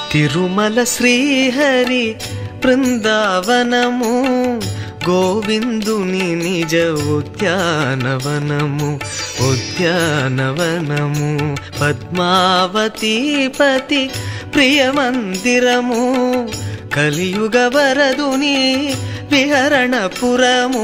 తిరుమల శ్రీహరి బృందావనము గోవిందుని నిజ ఉద్యానవనము ఉద్యానవనము పద్మావతీపతి ప్రియమందిరము కలియుగ వరదుని విహరణపురము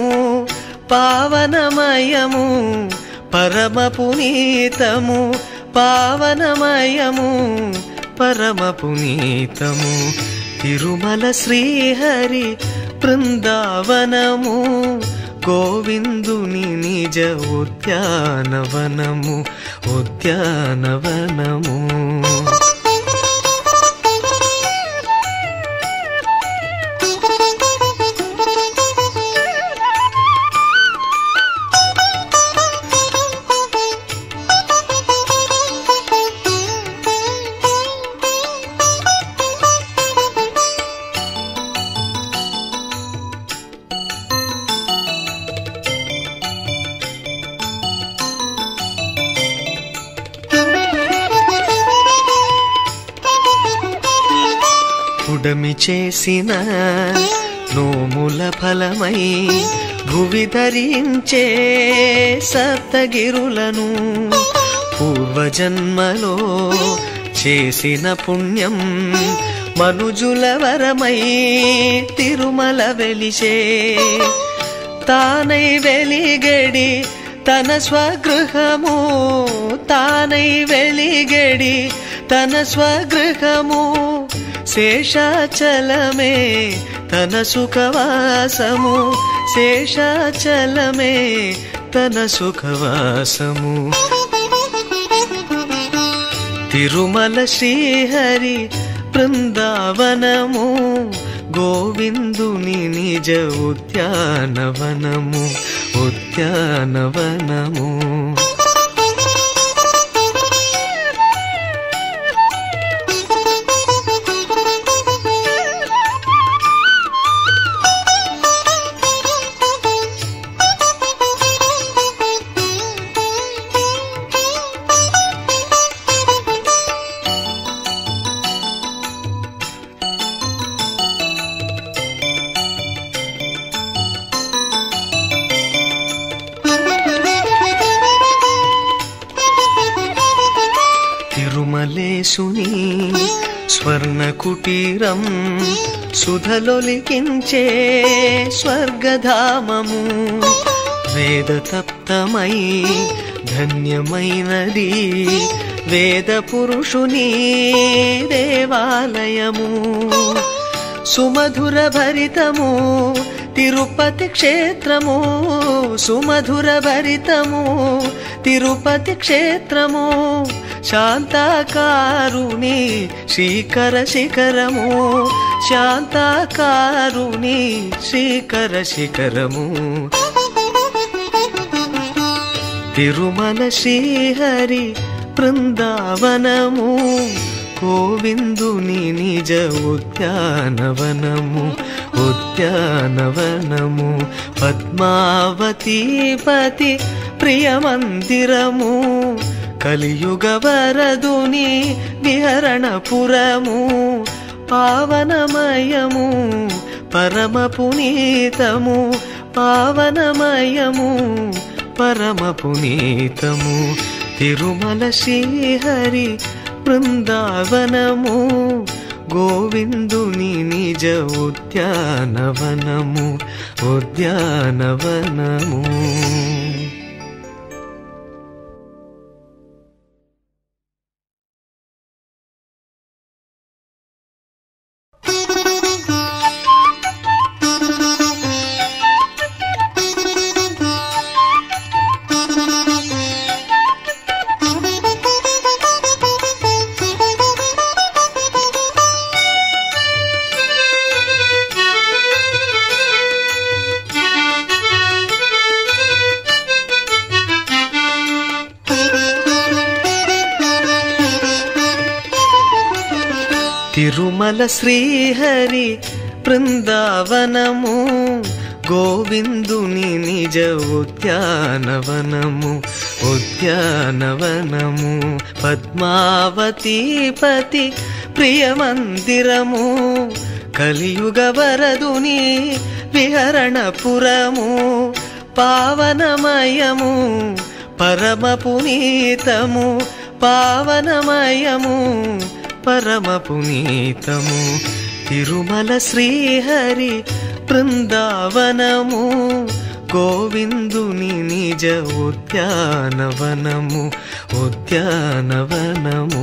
పావనమయము పరమ పునీతము పావనమయము పరమ పునీతము తిరుమల శ్రీహరి బృందావనము గోవిందుని నిజ ఉద్యానవనము ఉద్యానవనము పుడమి చేసిన నోముల ఫలమై భువి ధరించే సప్తగిరులను పూర్వజన్మలో చేసిన పుణ్యం మనుజుల వరమై తిరుమల వెలిసే తానై వెలిగడి తన స్వగృహము తానై వెలిగడి తన స్వగృహము శేషాచలమే తన సుఖవాసము శేషాచలమే తన సుఖవాసము తిరుమల శ్రీహరి బృందావనము గోవిందుని నిజ ఉద్యానవనము ఉద్యానవనము తిరుమలేశుని స్వర్ణ కుటీరం సుధలొలికించే స్వర్గధామము వేద తప్తమై ధన్యమైనది వేద పురుషుని దేవాలయము సుమధుర భరితము తిరుపతి క్షేత్రము సుమధుర భరితము తిరుపతి క్షేత్రము శాంతాకారుని శ్రీకర శిఖరము శాంతాకారుని శ్రీకర శిఖరము తిరుమల శ్రీహరి బృందావనము గోవిందుని నిజ ఉద్యానవనము ఉద్యానవనము పద్మావతీపతి ప్రియమందిరము కలియుగ వరదుని విహరణపురము పావనమయము పరమ పునీతము పావనమయము పరమ పునీతము తిరుమల శ్రీహరి బృందావనము గోవిందుని నిజ ఉద్యానవనము ఉద్యానవనము తిరుమల శ్రీహరి బృందావనము గోవిందుని నిజ ఉద్యానవనము ఉద్యానవనము పద్మావతీపతి ప్రియమందిరము కలియుగ వరదుని విహరణపురము పావనమయము పరమ పునీతము పావనమయము పరమ పునీతము తిరుమల శ్రీహరి బృందావనము గోవిందుని నిజ ఉద్యానవనము ఉద్యానవనము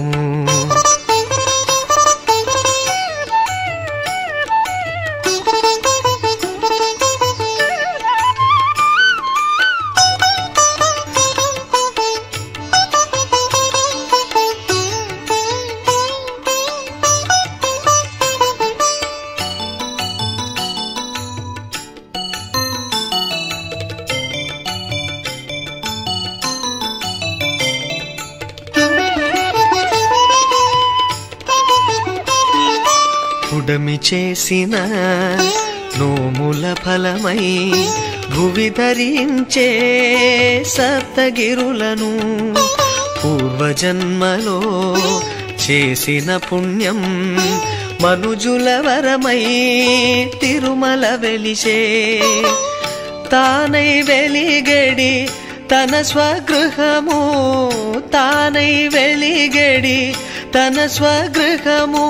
పుడమి చేసిన నోముల ఫలమై భువి ధరించే సప్తగిరులను పూర్వజన్మలో చేసిన పుణ్యం మనుజుల వరమై తిరుమల వెలిసే తానై వెలిగడి తన స్వగృహము తానై వెలిగడి తన స్వగృహము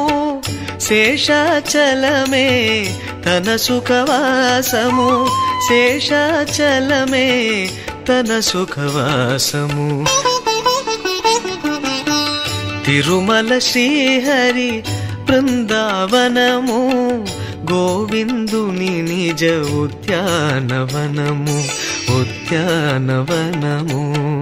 శేషాచలమే తన సుఖవాసము శేషాచలమే తన సుఖవాసము తిరుమల శ్రీహరి బృందావనము గోవిందుని నిజ ఉద్యానవనము ఉద్యానవనము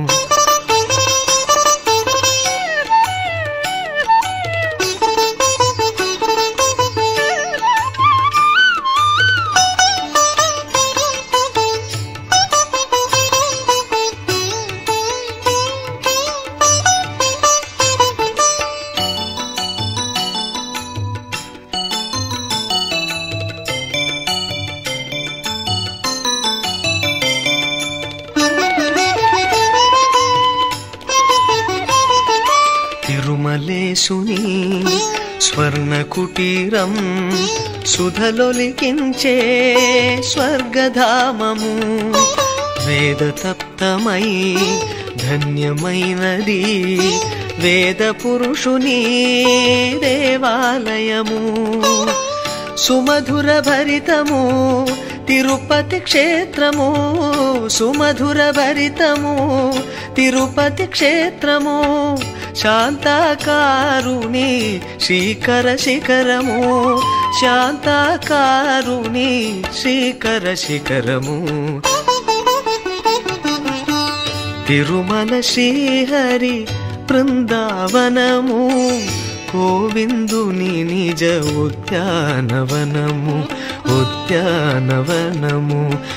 తిరుమలేశుని స్వర్ణ కుటీరం సుధలొలికించే స్వర్గధామము వేద తప్తమై ధన్యమైనది వేద పురుషుని దేవాలయము సుమధుర భరితము తిరుపతి క్షేత్రము సుమధుర భరితము తిరుపతి క్షేత్రము శాంతాకారుని శ్రీకర శిఖరము శాంతాకారుని శ్రీకర శిఖరము తిరుమల శ్రీహరి బృందావనము గోవిందుని నిజ ఉద్యానవనము ఉద్యానవనము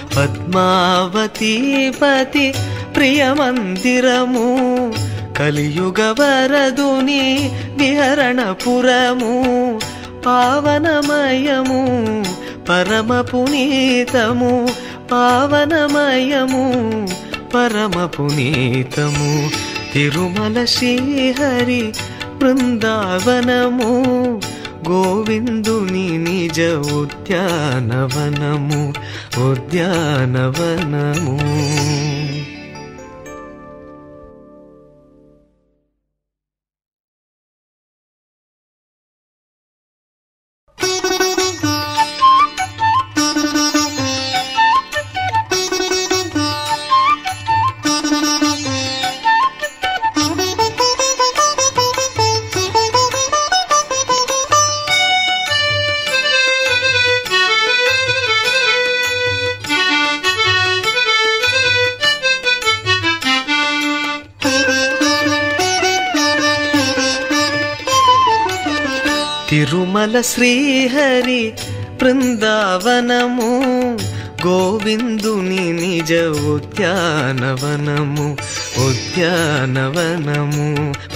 పద్మావతీపతి ప్రియమందిరము కలియుగ వరదుని విహరణపురము పావనమయము పరమ పునీతము పావనమయము పరమ పునీతము తిరుమల శ్రీహరి బృందావనము గోవిందుని నిజ ఉద్యానవనము ఉద్యానవనము తిరుమల శ్రీహరి బృందావనము గోవిందుని నిజ ఉద్యానవనము ఉద్యానవనము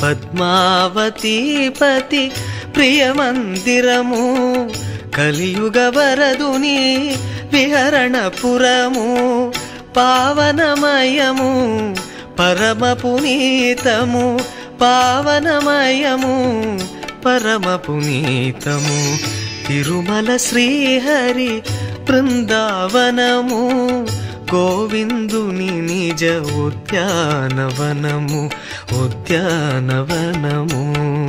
పద్మావతీపతి ప్రియమందిరము కలియుగ వరదుని విహరణపురము పావనమయము పరమ పునీతము పావనమయము పరమ పునీతము తిరుమల శ్రీహరి బృందావనము గోవిందుని నిజ ఉద్యానవనము ఉద్యానవనము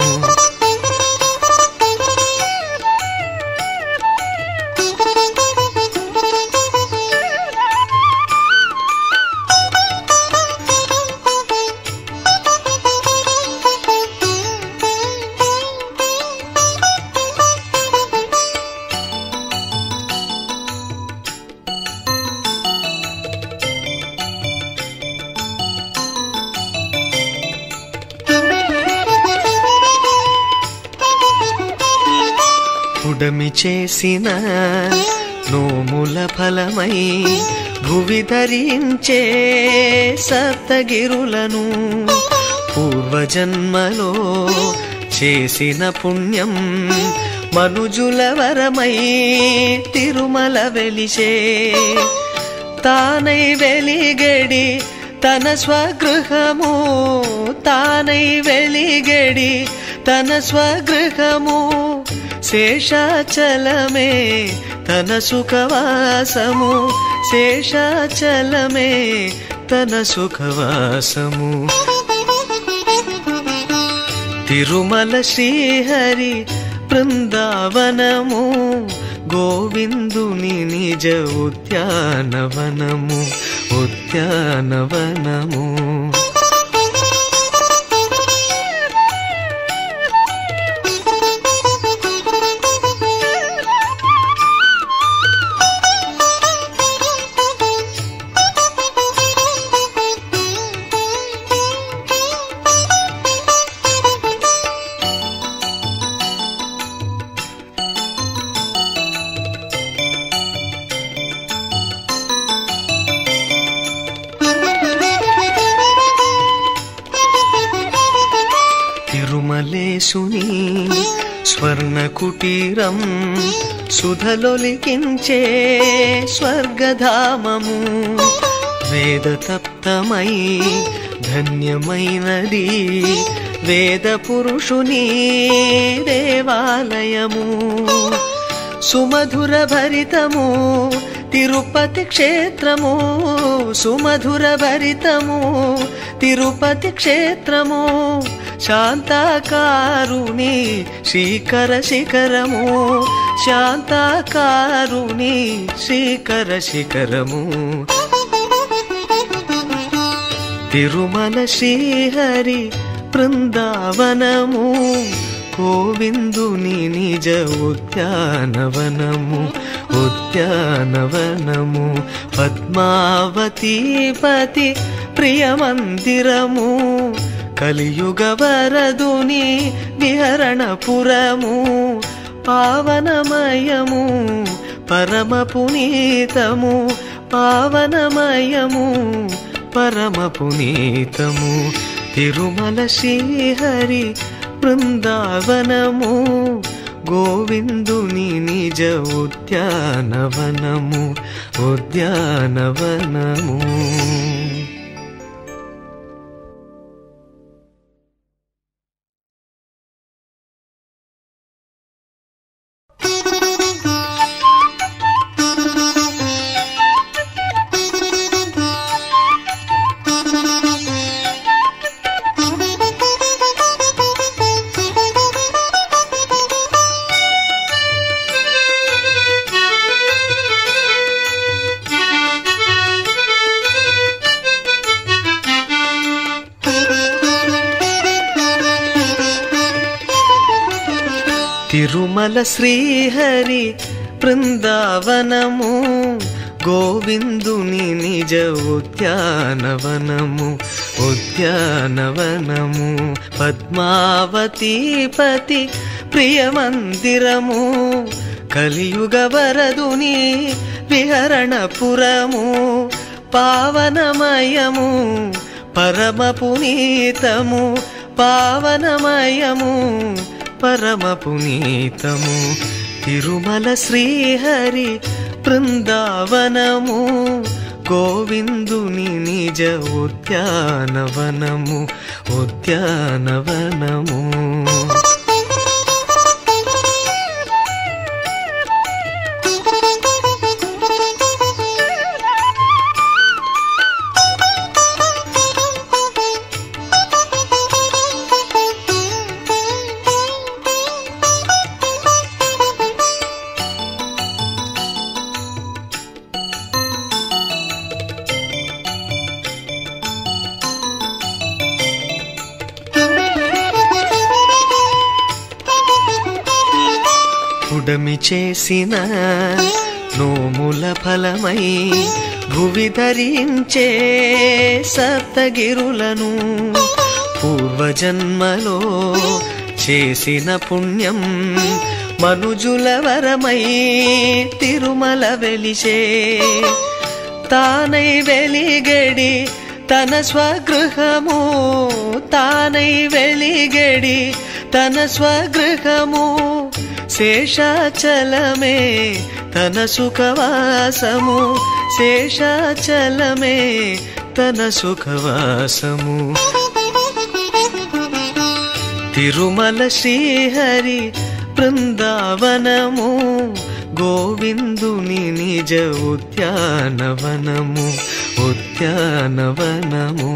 పుడమి చేసిన నోముల ఫలమై భువి ధరించే సప్తగిరులను పూర్వజన్మలో చేసిన పుణ్యం మనుజుల వరమై తిరుమల వెలిసే తానై వెలిగడి తన స్వగృహము తానై వెలిగడి తన స్వగృహము శేషాచలమే తన సుఖవాసము శేషాచలమే తన సుఖవాసము తిరుమల శ్రీహరి బృందావనము గోవిందుని నిజ ఉద్యానవనము ఉద్యానవనము తిరుమలేశుని స్వర్ణ కుటీరం సుధలొలికించే స్వర్గధామము వేద తప్తమై ధన్యమైనది వేద పురుషుని దేవాలయము సుమధుర భరితము తిరుపతి క్షేత్రము సుమధుర భరితము తిరుపతి క్షేత్రము శాంతాకారుని శ్రీకర శిఖరము శాంతాకారుని శ్రీకర శిఖరము తిరుమల శ్రీహరి బృందావనము గోవిందుని నిజ ఉద్యానవనము ఉద్యానవనము పద్మావతీపతి ప్రియమందిరము కలియుగ వరదుని విహరణపురము పావనమయము పరమ పునీతము పావనమయము పరమ పునీతము తిరుమల శ్రీహరి బృందావనము గోవిందుని నిజ ఉద్యానవనము ఉద్యానవనము తిరుమల శ్రీహరి బృందావనము గోవిందుని నిజ ఉద్యానవనము ఉద్యానవనము పద్మావతీపతి ప్రియమందిరము కలియుగ వరదుని విహరణపురము పావనమయము పరమ పునీతము పావనమయము పరమ పునీతము తిరుమల శ్రీహరి బృందావనము గోవిందుని నిజ ఉద్యానవనము ఉద్యానవనము పుడమి చేసిన నోముల ఫలమై భువి ధరించే సప్తగిరులను పూర్వజన్మలో చేసిన పుణ్యం మనుజుల వరమై తిరుమల వెలిసే తానై వెలిగడి తన స్వగృహము తానై వెలిగడి తన స్వగృహము శేషాచలమే తన సుఖవాసము శేషాచలమే తన సుఖవాసము తిరుమల శ్రీహరి బృందావనము గోవిందుని నిజ ఉద్యానవనము ఉద్యానవనము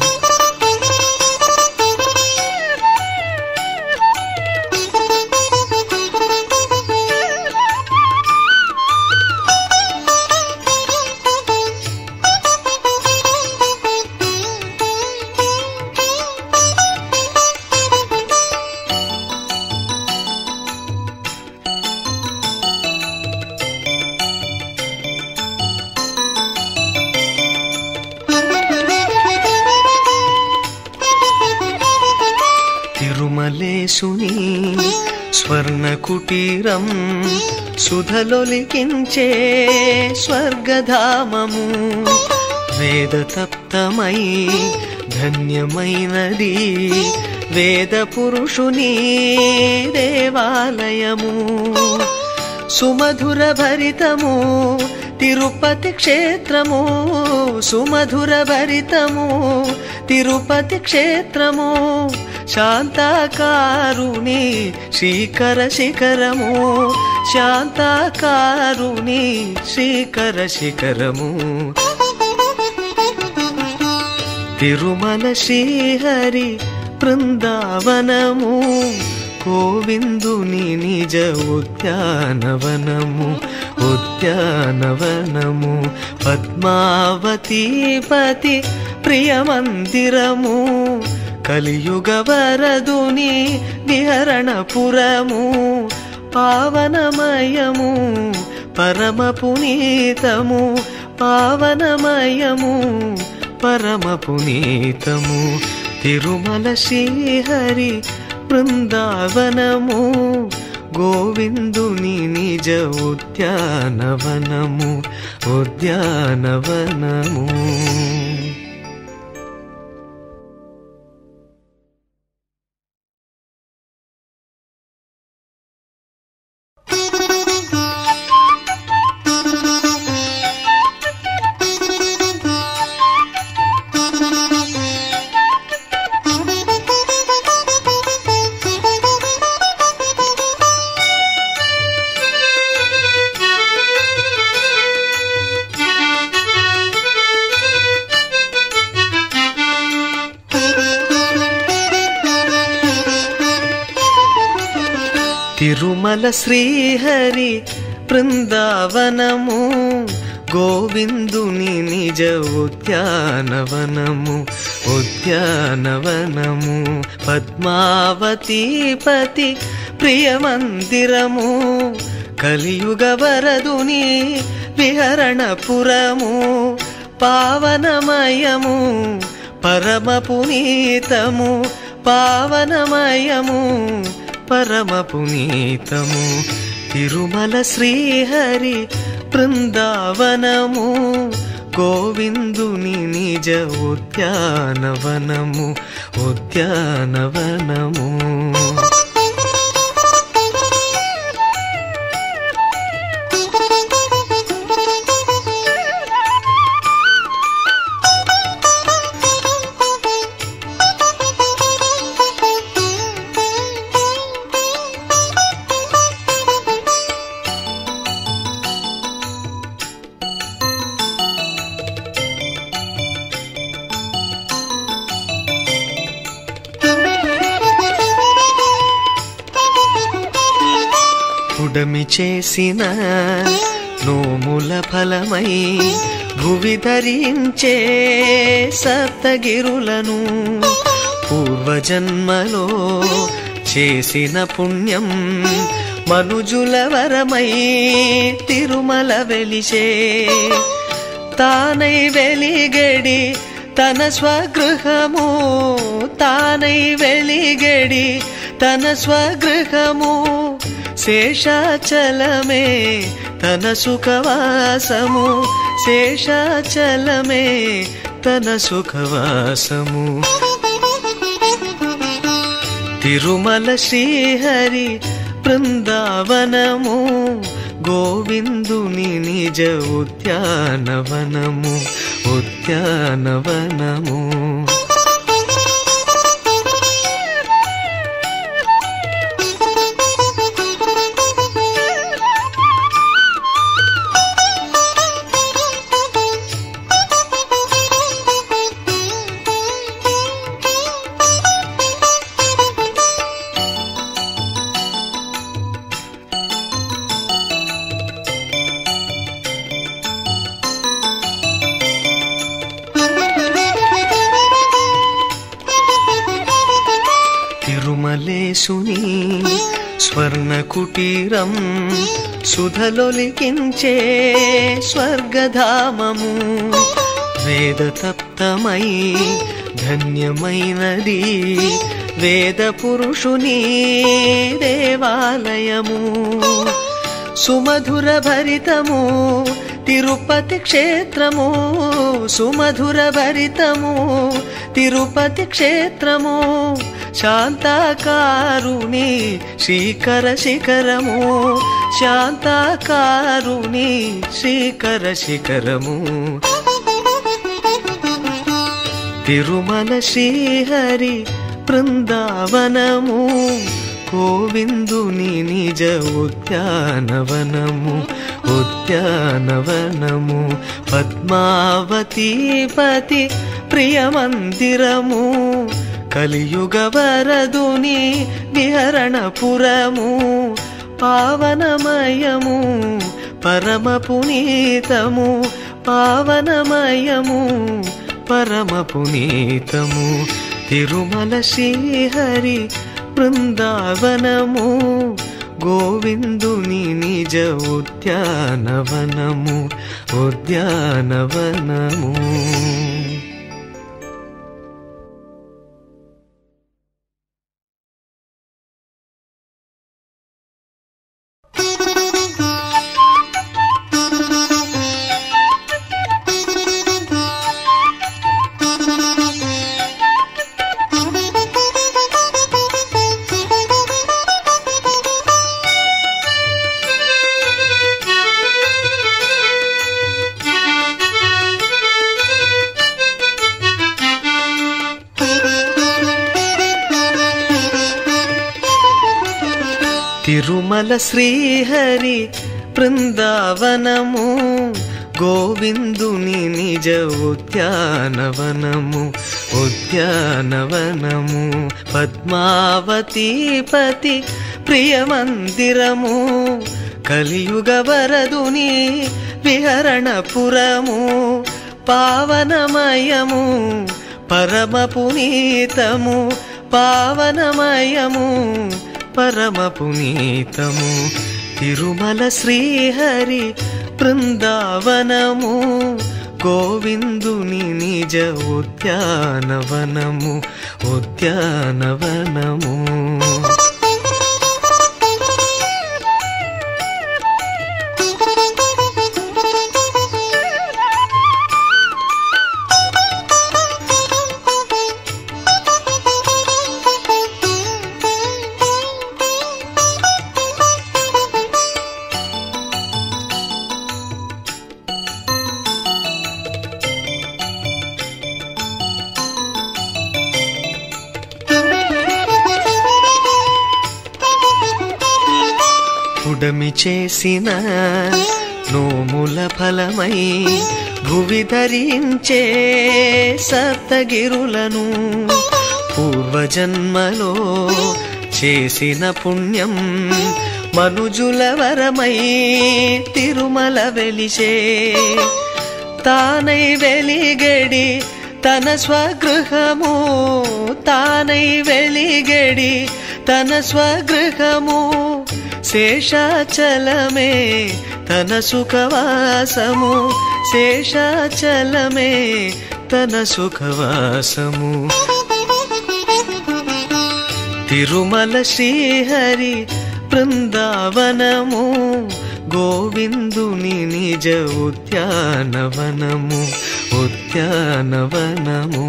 తిరుమలేశుని స్వర్ణ కుటీరం సుధలొలికించే స్వర్గధామము వేదతప్తమై ధన్యమైనది వేద పురుషుని దేవాలయము సుమధుర భరితము తిరుపతి క్షేత్రము సుమధుర భరితము తిరుపతి క్షేత్రము శాంతాకారుని శ్రీకర శిఖరము శాంతాకారుని శ్రీకర శిఖరము తిరుమల శ్రీహరి బృందావనము గోవిందుని నిజ ఉద్యానవనము ఉద్యానవనము పద్మావతీపతి ప్రియమందిరము కలియుగ వరదుని విహరణపురము పావనమయము పరమ పునీతము పావనమయము పరమ పునీతము తిరుమల శ్రీహరి బృందావనము గోవిందుని నిజ ఉద్యానవనము ఉద్యానవనము తిరుమల శ్రీహరి బృందావనము గోవిందుని నిజ ఉద్యానవనము ఉద్యానవనము పద్మావతీపతి ప్రియమందిరము కలియుగ వరదుని విహరణపురము పావనమయము పరమ పునీతము పావనమయము పరమ పునీతము తిరుమల శ్రీహరి బృందావనము గోవిందుని నిజ ఉద్యానవనము ఉద్యానవనము పుడమి చేసిన నోముల ఫలమై భువి ధరించే సప్తగిరులను పూర్వజన్మలో చేసిన పుణ్యం మనుజుల వరమై తిరుమల వెలిసే తానై వెలిగడి తన స్వగృహము తానై వెలిగడి తన స్వగృహము శేషాచలమే తన సుఖవాసము శేషాచలమే తన సుఖవాసము తిరుమల శ్రీహరి బృందావనము గోవిందుని నిజ ఉద్యానవనము ఉద్యానవనము తిరుమలేశుని స్వర్ణ కుటీరం సుధలొలికించే స్వర్గధామము వేదతప్తమై ధన్యమైనది వేద పురుషుని దేవాలయము సుమధుర భరితము తిరుపతి క్షేత్రము సుమధుర భరితము తిరుపతి క్షేత్రము శాంతాకారుని శ్రీకర శిఖరము శాంతాకారుని శ్రీకర శిఖరము తిరుమల శ్రీహరి బృందావనము గోవిందుని నిజ ఉద్యానవనము ఉద్యానవనము పద్మావతీపతి ప్రియమందిరము కలియుగ వరదుని విహరణపురము పావనమయము పరమ పునీతము పావనమయము పరమ పునీతము తిరుమల శ్రీహరి బృందావనము గోవిందుని నిజ ఉద్యానవనము ఉద్యానవనము తిరుమల శ్రీహరి బృందావనము గోవిందుని నిజ ఉద్యానవనము ఉద్యానవనము పద్మావతీపతి ప్రియమందిరము కలియుగ వరదుని విహరణపురము పావనమయము పరమ పునీతము పావనమయము పరమ పునీతము తిరుమల శ్రీహరి బృందావనము గోవిందుని నిజ ఉద్యానవనము ఉద్యానవనము పుడమి చేసిన నోముల ఫలమై భువి ధరించే సప్తగిరులను పూర్వజన్మలో చేసిన పుణ్యం మనుజుల వరమై తిరుమల వెలిసే తానై వెలిగడి తన స్వగృహము తానై వెలిగడి తన స్వగృహము శేషాచలమే తన సుఖవాసము శేషాచలమే తన సుఖవాసము తిరుమల శ్రీహరి బృందావనము గోవిందుని నిజ ఉద్యానవనము ఉద్యానవనము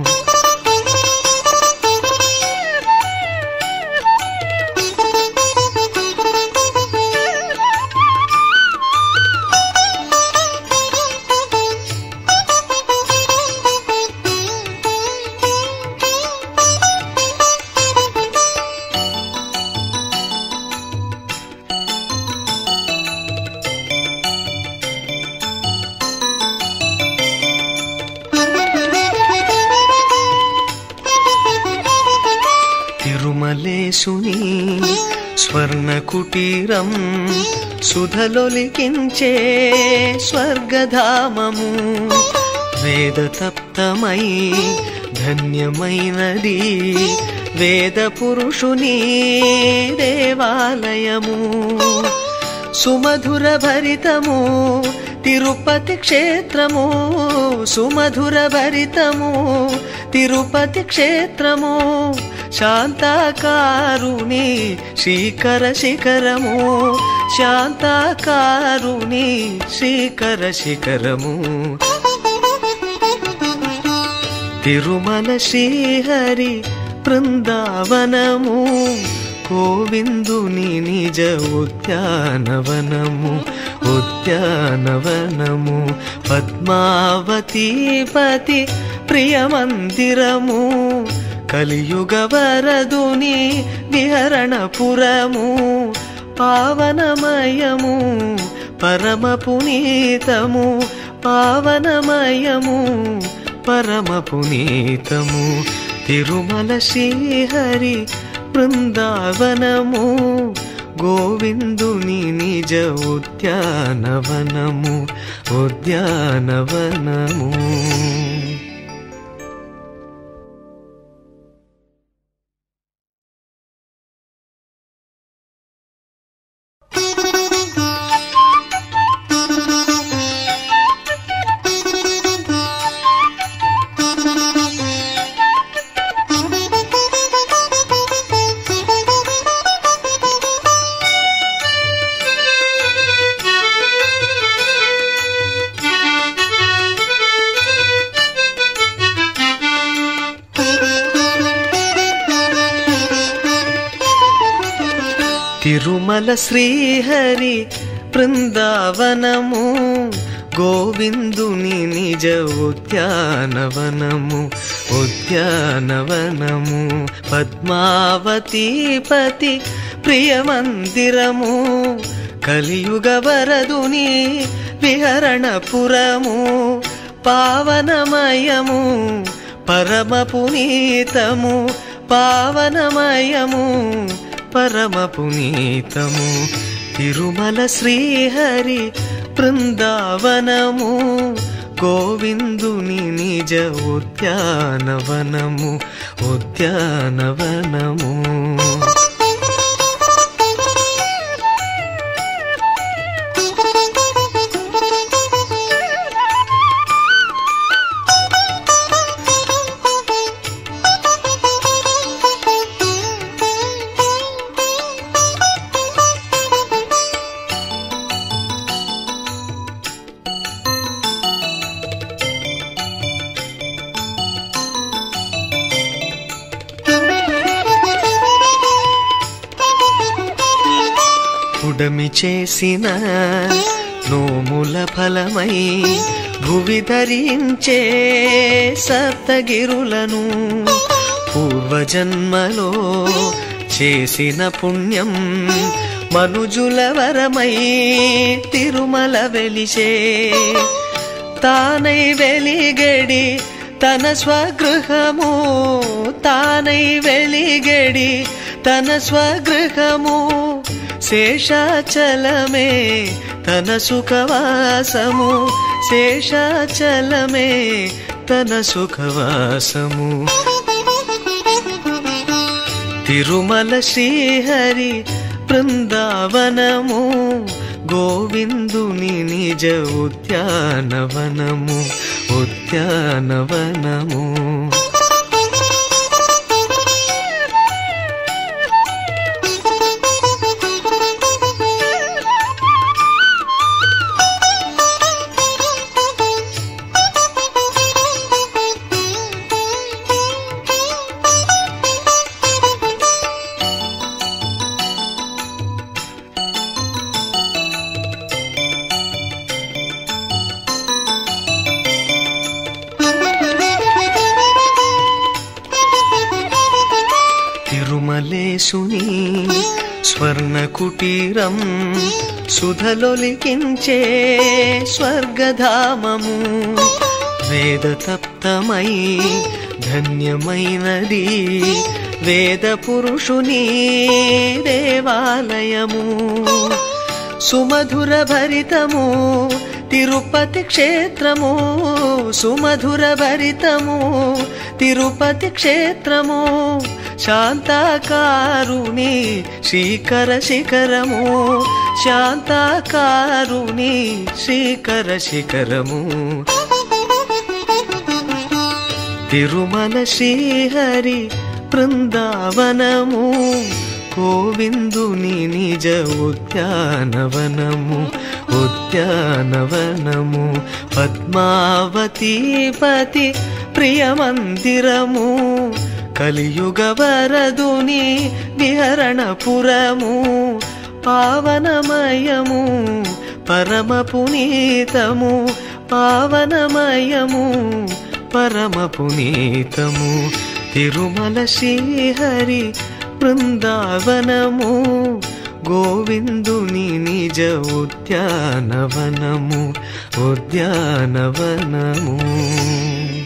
తిరుమలేశుని స్వర్ణ కుటీరం సుధలొలికించే స్వర్గధామము వేద తప్తమై ధన్యమైనది వేద పురుషుని దేవాలయము సుమధుర భరితము తిరుపతి క్షేత్రము సుమధుర భరితము తిరుపతి క్షేత్రము శాంతాకారుని శ్రీకర శిఖరము శాంతాకారుని శ్రీకర శిఖరము తిరుమల శ్రీహరి బృందావనము గోవిందుని నిజ ఉద్యానవనము ఉద్యానవనము పద్మావతీపతి ప్రియమందిరము కలియుగ వరదుని విహరణపురము పావనమయము పరమ పునీతము పావనమయము పరమ పునీతము తిరుమల శ్రీహరి బృందావనము గోవిందుని నిజ ఉద్యానవనము ఉద్యానవనము తిరుమల శ్రీహరి బృందావనము గోవిందుని నిజ ఉద్యానవనము ఉద్యానవనము పద్మావతీపతి ప్రియమందిరము కలియుగ వరదుని విహరణపురము పావనమయము పరమ పునీతము పావనమయము పరమ పునీతము తిరుమల శ్రీహరి బృందావనము గోవిందుని నిజ ఉద్యానవనము ఉద్యానవనము పుడమి చేసిన నోముల ఫలమై భువి ధరించే సప్తగిరులను పూర్వజన్మలో చేసిన పుణ్యం మనుజుల వరమై తిరుమల వెలిసే తానై వెలిగడి తన స్వగృహము తానై వెలిగడి తన స్వగృహము శేషాచలమే తన సుఖవాసము శేషాచలమే తన సుఖవాసము తిరుమల శ్రీహరి బృందావనము గోవిందుని నిజ ఉద్యానవనము ఉద్యానవనము తిరుమలేశుని స్వర్ణ కుటీరం సుధలొలికించే స్వర్గధామము వేదతప్తమై ధన్యమైనది వేద పురుషుని దేవాలయము సుమధుర భరితము తిరుపతి క్షేత్రము సుమధుర భరితము తిరుపతి క్షేత్రము శాంతాకారుని శ్రీకర శిఖరము శాంతాకారుని శ్రీకర శిఖరము తిరుమల శ్రీహరి బృందావనము గోవిందుని నిజ ఉద్యానవనము ఉద్యానవనము పద్మావతీపతి ప్రియమందిరము కలియుగ వరదుని విహరణపురము పావనమయము పరమ పునీతము పావనమయము పరమ పునీతము తిరుమల శ్రీహరి బృందావనము గోవిందుని నిజ ఉద్యానవనము ఉద్యానవనము